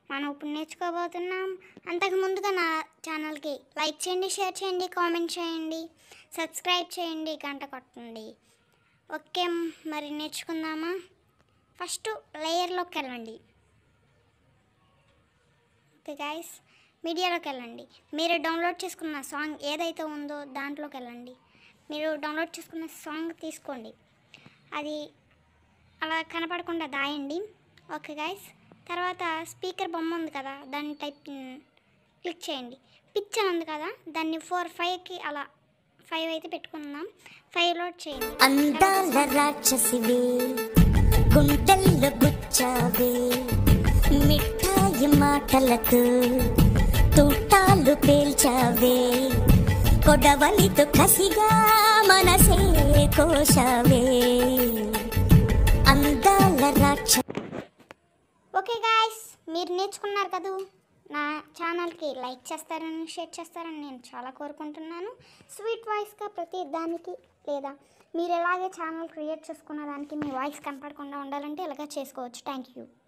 మనం ఇప్పుడు నేర్చుకోబోతున్నాం అంతకు ముందుగా నా ఛానల్కి లైక్ చేయండి షేర్ చేయండి కామెంట్ చేయండి సబ్స్క్రైబ్ చేయండి గంట కొట్టండి ఓకే మరి నేర్చుకుందామా ఫస్ట్ లేయర్లోకి వెళ్ళండి ఓకే గాయస్ మీడియాలోకి వెళ్ళండి మీరు డౌన్లోడ్ చేసుకున్న సాంగ్ ఏదైతే ఉందో దాంట్లోకి వెళ్ళండి మీరు డౌన్లోడ్ చేసుకున్న సాంగ్ తీసుకోండి అది అలా కనపడకుండా దాయండి ఓకే గాయస్ తర్వాత స్పీకర్ బొమ్మ ఉంది కదా దాన్ని టైప్ క్లిక్ చేయండి పిక్చర్ ఉంది కదా దాన్ని ఫోర్ ఫైవ్కి అలా ఫైవ్ అయితే పెట్టుకుందాం ఫైవ్ లోడ్ చేయండి అందాల రాక్షసివే గుండెల్లో గుచ్చావే మిఠాయి మాటలతో తూటాలు పేల్చావే కొడవలితో కసిగా మనసే కోశావే అందాల రాక్ష ఓకే గాయస్ మీరు నేర్చుకున్నారు కదా నా ఛానల్కి లైక్ చేస్తారని షేర్ చేస్తారని నేను చాలా కోరుకుంటున్నాను స్వీట్ వాయిస్గా ప్రతి దానికి లేదా మీరు ఎలాగే ఛానల్ క్రియేట్ చేసుకున్న దానికి మీ వాయిస్ కనపడకుండా ఉండాలంటే ఇలాగ చేసుకోవచ్చు థ్యాంక్ యూ